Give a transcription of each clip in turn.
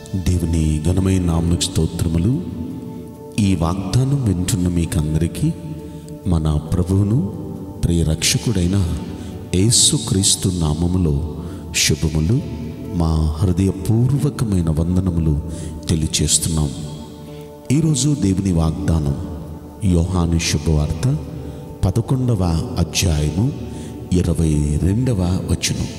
దేవుని ఘనమైన నామకు స్తోత్రములు ఈ వాగ్దానం వింటున్న మీకందరికీ మన ప్రభువును ప్రియ రక్షకుడైన యేసుక్రీస్తు నామములో శుభములు మా హృదయపూర్వకమైన వందనములు తెలియచేస్తున్నాం ఈరోజు దేవుని వాగ్దానం యోహాను శుభవార్త పదకొండవ అధ్యాయము ఇరవై రెండవ వచనం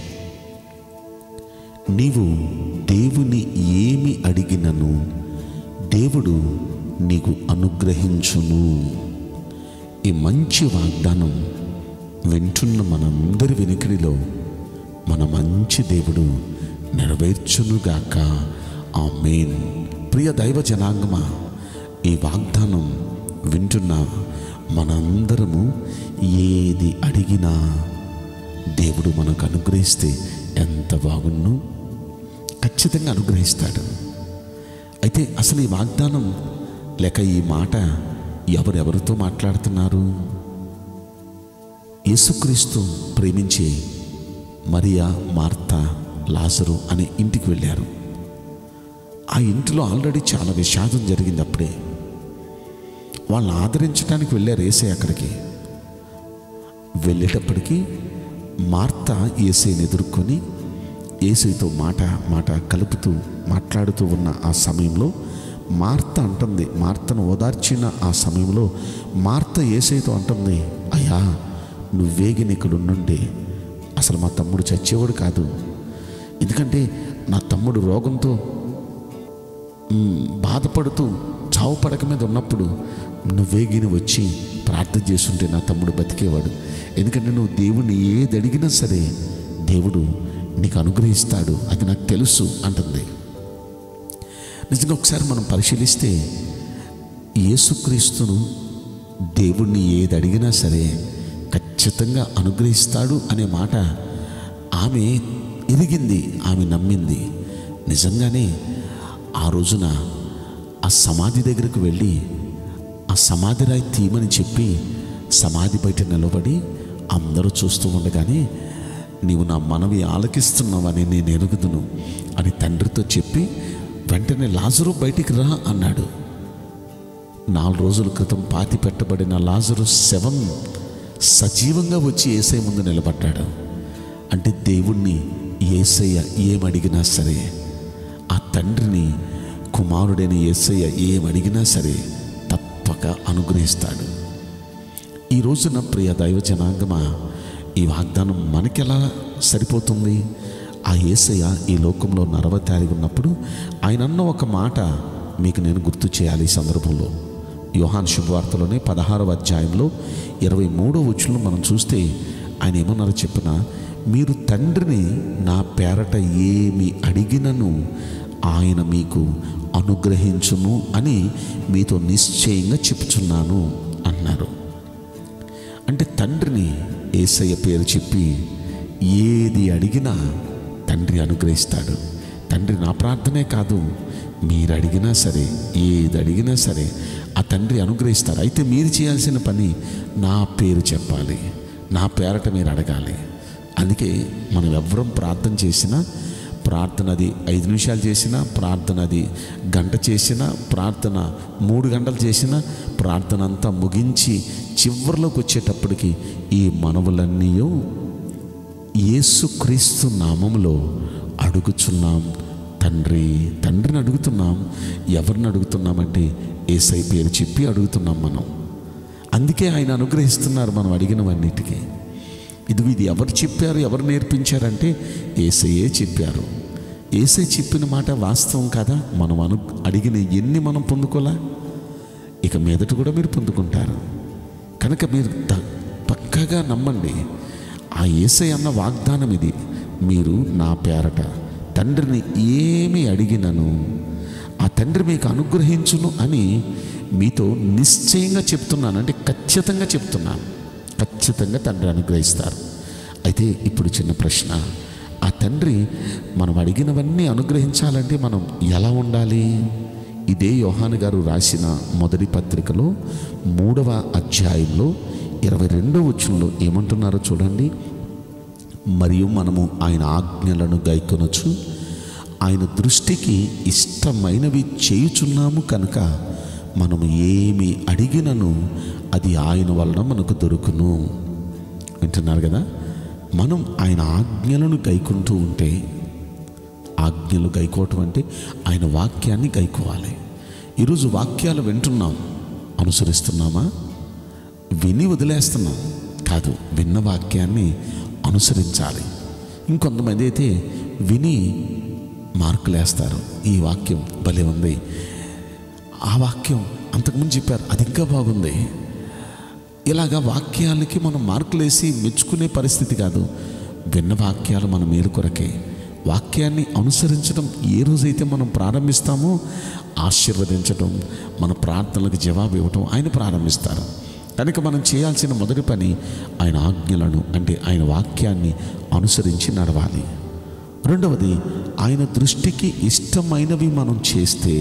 నీవు దేవుని ఏమి అడిగినను దేవుడు నీకు అనుగ్రహించును ఈ మంచి వాగ్దానం వింటున్న మనందరి వెనుకడిలో మన మంచి దేవుడు నెరవేర్చునుగాక ఆ మెయిన్ ప్రియ దైవ జనాంగమా ఈ వాగ్దానం వింటున్న మనందరము ఏది అడిగినా దేవుడు మనకు అనుగ్రహిస్తే ఎంత బాగున్ను ఖచ్చితంగా అనుగ్రహిస్తాడు అయితే అసలు ఈ వాగ్దానం లేక ఈ మాట ఎవరెవరితో మాట్లాడుతున్నారు యేసుక్రీస్తు ప్రేమించే మరియా మార్త లాజరు అనే ఇంటికి వెళ్ళారు ఆ ఇంటిలో ఆల్రెడీ చాలా విషాదం జరిగింది అప్పుడే వాళ్ళని ఆదరించడానికి వెళ్ళారు ఏసే అక్కడికి వెళ్ళేటప్పటికి మార్త ఏసైని ఎదుర్కొని ఏసైతో మాట మాట కలుపుతూ మాట్లాడుతూ ఉన్న ఆ సమయంలో మార్త అంటుంది మార్తను ఓదార్చిన ఆ సమయంలో మార్త ఏసైతో అంటుంది అయ్యా నువ్వేగిన ఇక్కడ ఉండుంటే అసలు మా తమ్ముడు చచ్చేవాడు కాదు ఎందుకంటే నా తమ్ముడు రోగంతో మ్, బాధపడుతూ చావు పడక మీద ఉన్నప్పుడు నువ్వేగిని వచ్చి ప్రార్థన చేస్తుంటే నా తమ్ముడు బతికేవాడు ఎందుకంటే నువ్వు దేవుణ్ణి ఏది అడిగినా సరే దేవుడు నీకు అనుగ్రహిస్తాడు అది నాకు తెలుసు అంటుంది నిజంగా ఒకసారి మనం పరిశీలిస్తే యేసుక్రీస్తును దేవుణ్ణి ఏది అడిగినా సరే ఖచ్చితంగా అనుగ్రహిస్తాడు అనే మాట ఆమె ఎరిగింది ఆమె నమ్మింది నిజంగానే ఆ రోజున ఆ సమాధి దగ్గరకు వెళ్ళి ఆ సమాధి రాయి తీయమని చెప్పి సమాధి బయట నిలబడి అందరూ చూస్తూ ఉండగానే నీవు నా మనవి ఆలకిస్తున్నావని నేను ఎరుగుదును అని తండ్రితో చెప్పి వెంటనే లాజరు బయటికి రా అన్నాడు నాలుగు రోజుల క్రితం పాతి పెట్టబడిన లాజరు శవం సజీవంగా వచ్చి ఏసై ముందు నిలబడ్డాడు అంటే దేవుణ్ణి ఏసయ్య ఏమడిగినా సరే ఆ తండ్రిని కుమారుడైన ఏసయ్య ఏమడిగినా సరే తప్పక అనుగ్రహిస్తాడు ఈ రోజున ప్రియ దైవ జనాంగమా ఈ వాగ్దానం మనకెలా సరిపోతుంది ఆ ఏసయ్య ఈ లోకంలో నరవతారి ఉన్నప్పుడు ఆయన అన్న ఒక మాట మీకు నేను గుర్తు చేయాలి ఈ సందర్భంలో యోహాన్ శుభవార్తలోనే పదహారవ అధ్యాయంలో ఇరవై మూడో వచ్చులను మనం చూస్తే ఆయన ఏమన్నారో చెప్పిన మీరు తండ్రిని నా పేరట ఏమి అడిగినను ఆయన మీకు అనుగ్రహించును అని మీతో నిశ్చయంగా చెప్పుచున్నాను అన్నారు అంటే తండ్రిని ఏసయ్య పేరు చెప్పి ఏది అడిగినా తండ్రి అనుగ్రహిస్తాడు తండ్రి నా ప్రార్థనే కాదు మీరు అడిగినా సరే ఏది అడిగినా సరే ఆ తండ్రి అనుగ్రహిస్తారు అయితే మీరు చేయాల్సిన పని నా పేరు చెప్పాలి నా పేరట మీరు అడగాలి అందుకే మనం ఎవ్వరం ప్రార్థన చేసినా ప్రార్థన అది ఐదు నిమిషాలు చేసినా ప్రార్థన అది గంట చేసినా ప్రార్థన మూడు గంటలు చేసినా ప్రార్థన అంతా ముగించి చివరిలోకి వచ్చేటప్పటికి ఈ మనవులన్నీ యేసుక్రీస్తు నామములో అడుగుచున్నాం తండ్రి తండ్రిని అడుగుతున్నాం ఎవరిని అడుగుతున్నామంటే ఏసై పేరు చెప్పి అడుగుతున్నాం మనం అందుకే ఆయన అనుగ్రహిస్తున్నారు మనం అడిగినవన్నిటికీ ఇది ఇది ఎవరు చెప్పారు ఎవరు నేర్పించారంటే ఏసయ్యే చెప్పారు ఏసై చెప్పిన మాట వాస్తవం కదా మనం అను అడిగిన ఎన్ని మనం పొందుకోలా ఇక మీదట కూడా మీరు పొందుకుంటారు కనుక మీరు ద- పక్కాగా నమ్మండి ఆ ఏసై అన్న వాగ్దానం ఇది మీరు నా పేరట తండ్రిని ఏమి అడిగినను ఆ తండ్రి మీకు అనుగ్రహించును అని మీతో నిశ్చయంగా చెప్తున్నాను అంటే ఖచ్చితంగా చెప్తున్నాను ఖచ్చితంగా తండ్రి అనుగ్రహిస్తారు అయితే ఇప్పుడు చిన్న ప్రశ్న ఆ తండ్రి మనం అడిగినవన్నీ అనుగ్రహించాలంటే మనం ఎలా ఉండాలి ఇదే యోహాను గారు రాసిన మొదటి పత్రికలో మూడవ అధ్యాయంలో ఇరవై రెండో వచ్చంలో ఏమంటున్నారో చూడండి మరియు మనము ఆయన ఆజ్ఞలను గైకొనొచ్చు ఆయన దృష్టికి ఇష్టమైనవి చేయుచున్నాము కనుక మనము ఏమి అడిగినను అది ఆయన వలన మనకు దొరుకును వింటున్నారు కదా మనం ఆయన ఆజ్ఞలను గైకుంటూ ఉంటే ఆజ్ఞలు గైకోవటం అంటే ఆయన వాక్యాన్ని గైకోవాలి ఈరోజు వాక్యాలు వింటున్నాం అనుసరిస్తున్నామా విని వదిలేస్తున్నాం కాదు విన్న వాక్యాన్ని అనుసరించాలి ఇంకొంతమంది అయితే విని మార్కులు వేస్తారు ఈ వాక్యం భలే ఉంది ఆ వాక్యం అంతకుముందు చెప్పారు అది ఇంకా బాగుంది ఇలాగా వాక్యాలకి మనం మార్కులు వేసి మెచ్చుకునే పరిస్థితి కాదు విన్న వాక్యాలు మన మేలు కొరకే వాక్యాన్ని అనుసరించడం ఏ రోజైతే మనం ప్రారంభిస్తామో ఆశీర్వదించడం మన ప్రార్థనలకు జవాబు ఇవ్వటం ఆయన ప్రారంభిస్తారు కనుక మనం చేయాల్సిన మొదటి పని ఆయన ఆజ్ఞలను అంటే ఆయన వాక్యాన్ని అనుసరించి నడవాలి రెండవది ఆయన దృష్టికి ఇష్టమైనవి మనం చేస్తే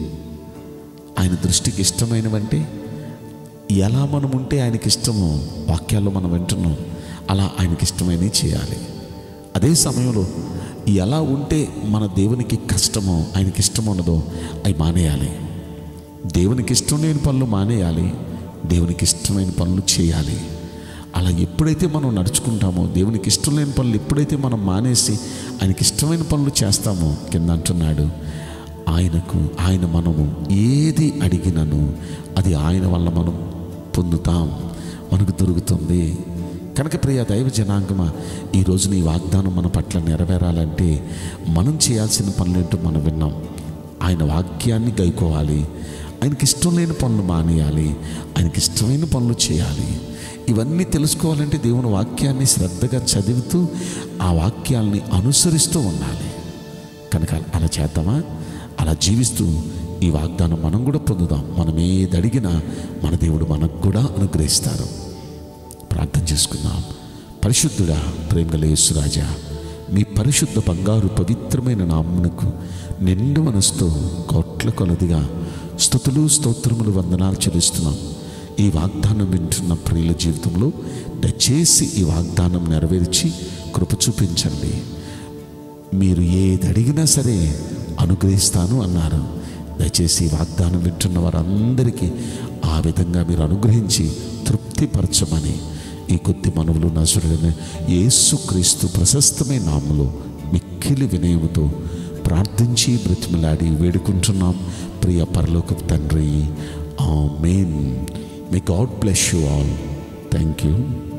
ఆయన దృష్టికి ఇష్టమైనవంటే ఎలా మనం ఉంటే ఆయనకి ఇష్టమో వాక్యాల్లో మనం వింటున్నాం అలా ఆయనకి ఇష్టమైనవి చేయాలి అదే సమయంలో ఎలా ఉంటే మన దేవునికి కష్టమో ఆయనకి ఇష్టం ఉన్నదో అవి మానేయాలి దేవునికి ఇష్టం లేని పనులు మానేయాలి దేవునికి ఇష్టమైన పనులు చేయాలి అలా ఎప్పుడైతే మనం నడుచుకుంటామో దేవునికి ఇష్టం లేని పనులు ఎప్పుడైతే మనం మానేసి ఆయనకి ఇష్టమైన పనులు చేస్తామో కింద అంటున్నాడు ఆయనకు ఆయన మనము ఏది అడిగినను అది ఆయన వల్ల మనం పొందుతాం మనకు దొరుకుతుంది కనుక ప్రియ దైవ జనాంగమా ఈరోజు నీ వాగ్దానం మన పట్ల నెరవేరాలంటే మనం చేయాల్సిన పనులేంటో మనం విన్నాం ఆయన వాక్యాన్ని గైకోవాలి ఆయనకి ఇష్టం లేని పనులు మానేయాలి ఆయనకి ఇష్టమైన పనులు చేయాలి ఇవన్నీ తెలుసుకోవాలంటే దేవుని వాక్యాన్ని శ్రద్ధగా చదువుతూ ఆ వాక్యాల్ని అనుసరిస్తూ ఉండాలి కనుక అలా చేద్దామా అలా జీవిస్తూ ఈ వాగ్దానం మనం కూడా పొందుదాం మనం ఏది అడిగినా మన దేవుడు మనకు కూడా అనుగ్రహిస్తారు ప్రార్థన చేసుకుందాం పరిశుద్ధుడా ప్రేమగల యేసురాజా మీ పరిశుద్ధ బంగారు పవిత్రమైన నామునకు నిండు మనసుతో కోట్ల కొలదిగా స్థుతులు స్తోత్రములు వందనాలు చెల్లిస్తున్నాం ఈ వాగ్దానం వింటున్న ప్రియుల జీవితంలో దయచేసి ఈ వాగ్దానం నెరవేర్చి కృప చూపించండి మీరు ఏది అడిగినా సరే అనుగ్రహిస్తాను అన్నారు దయచేసి ఈ వాగ్దానం వింటున్న వారందరికీ ఆ విధంగా మీరు అనుగ్రహించి తృప్తిపరచమని ఈ కొద్ది మనవులు నసుడైన యేసుక్రీస్తు ప్రశస్తమైన నామములో మిక్కిలి వినయముతో ప్రార్థించి బ్రతిమలాడి వేడుకుంటున్నాం ప్రియ పరలోకపు తండ్రి ఆ మెయిన్ may God bless you all thank you